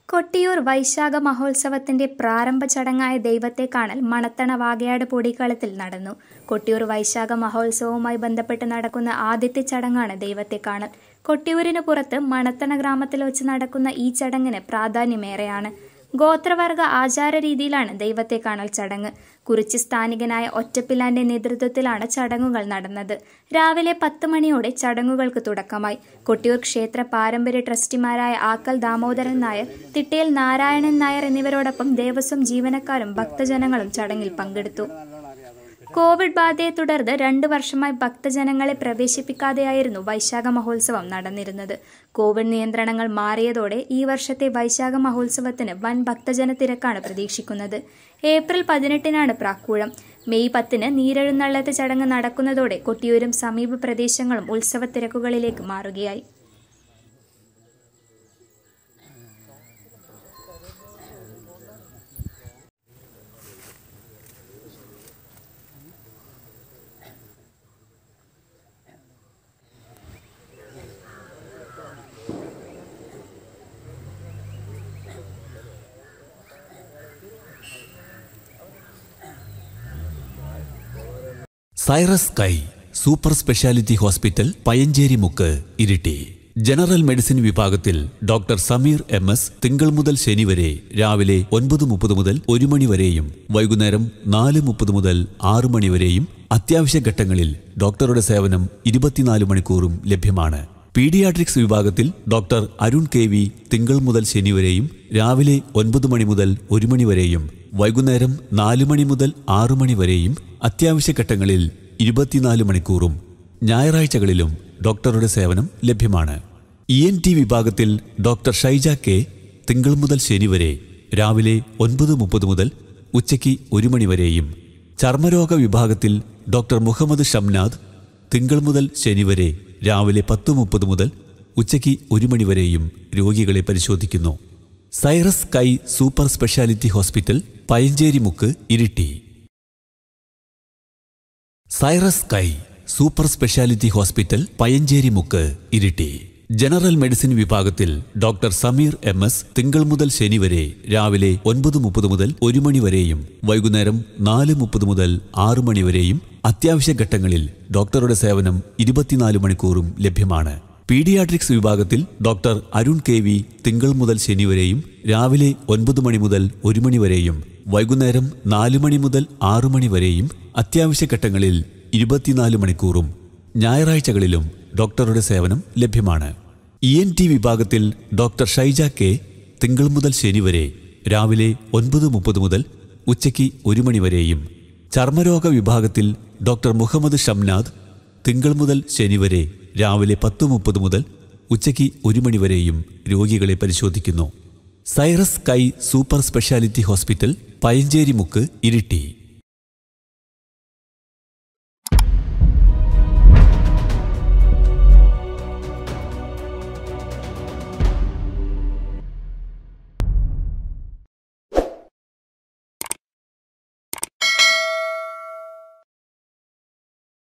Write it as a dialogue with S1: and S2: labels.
S1: കൊട്ടിയൂർ വൈശാഖ മഹോത്സവത്തിന്റെ പ്രാരംഭ ചടങ്ങായ ദൈവത്തെ കാണൽ മണത്തണ വാകയാട് പൊടിക്കളത്തിൽ നടന്നു കൊട്ടിയൂർ വൈശാഖ മഹോത്സവവുമായി ബന്ധപ്പെട്ട് നടക്കുന്ന ആദ്യത്തെ ചടങ്ങാണ് ദൈവത്തെ കാണൽ കൊട്ടിയൂരിന് പുറത്ത് മണത്തണ ഗ്രാമത്തിൽ വെച്ച് നടക്കുന്ന ഈ ചടങ്ങിന് പ്രാധാന്യമേറെയാണ് ഗോത്രവർഗ ആചാര രീതിയിലാണ് ദൈവത്തെ കാണൽ ചടങ്ങ് കുറിച്ച് സ്ഥാനികനായ ഒറ്റപ്പിലാന്റെ നേതൃത്വത്തിലാണ് ചടങ്ങുകൾ നടന്നത് രാവിലെ പത്ത് മണിയോടെ ചടങ്ങുകൾക്ക് തുടക്കമായി കൊട്ടിയൂർ ക്ഷേത്ര പാരമ്പര്യ ട്രസ്റ്റിമാരായ ആക്കൽ ദാമോദരൻ നായർ തിട്ടയിൽ നാരായണൻ നായർ എന്നിവരോടൊപ്പം ദേവസ്വം ജീവനക്കാരും ഭക്തജനങ്ങളും ചടങ്ങിൽ പങ്കെടുത്തു കോവിഡ് ബാധയെ തുടർന്ന് രണ്ടു വർഷമായി ഭക്തജനങ്ങളെ പ്രവേശിപ്പിക്കാതെയായിരുന്നു വൈശാഖ മഹോത്സവം നടന്നിരുന്നത് കോവിഡ് നിയന്ത്രണങ്ങൾ മാറിയതോടെ ഈ വർഷത്തെ വൈശാഖ മഹോത്സവത്തിന് വൻ ഭക്തജന തിരക്കാണ് പ്രതീക്ഷിക്കുന്നത് ഏപ്രിൽ പതിനെട്ടിനാണ് പ്രാക്കൂഴം മെയ് പത്തിന് നീരെഴുന്നള്ളത്ത് ചടങ്ങ് നടക്കുന്നതോടെ കൊട്ടിയൂരും സമീപ പ്രദേശങ്ങളും ഉത്സവ തിരക്കുകളിലേക്ക് മാറുകയായി
S2: Cyrus sky super speciality hospital Payancheri Mukku Iritty general medicine വിഭാഗത്തിൽ ഡോക്ടർ സമീർ എം എസ് തിങ്കൾ മുതൽ ശനി വരെ രാവിലെ ഒൻപത് മുപ്പത് മുതൽ ഒരു മണി വരെയും വൈകുന്നേരം നാല് മുപ്പത് മുതൽ ആറ് മണി വരെയും അത്യാവശ്യ ഘട്ടങ്ങളിൽ ഡോക്ടറുടെ സേവനം ഇരുപത്തിനാല് മണിക്കൂറും ലഭ്യമാണ് പീഡിയാട്രിക്സ് വിഭാഗത്തിൽ ഡോക്ടർ അരുൺ കെ വി തിങ്കൾ മുതൽ ശനി വരെയും രാവിലെ ഒൻപത് മണി മുതൽ ഒരു മണി വരെയും വൈകുന്നേരം നാല് മണി മുതൽ ആറു മണി വരെയും അത്യാവശ്യ ഘട്ടങ്ങളിൽ ഇരുപത്തിനാല് മണിക്കൂറും ഞായറാഴ്ചകളിലും ഡോക്ടറുടെ സേവനം ലഭ്യമാണ് ഇ എൻ ടി വിഭാഗത്തിൽ ഡോക്ടർ ഷൈജ കെ തിങ്കൾ മുതൽ ശനി വരെ രാവിലെ ഒൻപത് മുപ്പത് മുതൽ ഉച്ചയ്ക്ക് ഒരു മണി വരെയും ചർമ്മരോഗ വിഭാഗത്തിൽ ഡോക്ടർ മുഹമ്മദ് ഷംനാദ് തിങ്കൾ മുതൽ ശനി വരെ രാവിലെ പത്ത് മുപ്പത് മുതൽ ഉച്ചയ്ക്ക് ഒരു മണി വരെയും രോഗികളെ പരിശോധിക്കുന്നു Cyrus sky super speciality hospital Payancheri Mukku Iritty Cyrus sky super speciality hospital Payancheri Mukku Iritty general medicine വിഭാഗത്തിൽ ഡോക്ടർ സമീർ എം എസ് തിങ്കൾ മുതൽ ശനി വരെ രാവിലെ ഒൻപത് മുപ്പത് മുതൽ ഒരു മണി വരെയും വൈകുന്നേരം നാല് മുപ്പത് മുതൽ ആറു മണി വരെയും അത്യാവശ്യ ഘട്ടങ്ങളിൽ ഡോക്ടറുടെ സേവനം ഇരുപത്തിനാല് മണിക്കൂറും ലഭ്യമാണ് പീഡിയാട്രിക്സ് വിഭാഗത്തിൽ ഡോക്ടർ അരുൺ കെ വി തിങ്കൾ മുതൽ ശനി വരെയും രാവിലെ ഒൻപത് മണി മുതൽ ഒരു മണി വരെയും വൈകുന്നേരം നാല് മണി മുതൽ ആറു മണി വരെയും അത്യാവശ്യ ഘട്ടങ്ങളിൽ ഇരുപത്തിനാല് മണിക്കൂറും ഞായറാഴ്ചകളിലും ഡോക്ടറുടെ സേവനം ലഭ്യമാണ് ഇ എൻ ടി വിഭാഗത്തിൽ ഡോക്ടർ ഷൈജ കെ തിങ്കൾ മുതൽ ശനി വരെ രാവിലെ ഒൻപത് മുപ്പത് മുതൽ ഉച്ചയ്ക്ക് ഒരു മണി വരെയും ചർമ്മരോഗ വിഭാഗത്തിൽ ഡോക്ടർ മുഹമ്മദ് ഷംനാദ് തിങ്കൾ മുതൽ ശനി വരെ രാവിലെ പത്ത് മുപ്പത് മുതൽ ഉച്ചയ്ക്ക് ഒരു മണി വരെയും രോഗികളെ പരിശോധിക്കുന്നു Cyrus sky super speciality hospital Payancheri Mukku Iritty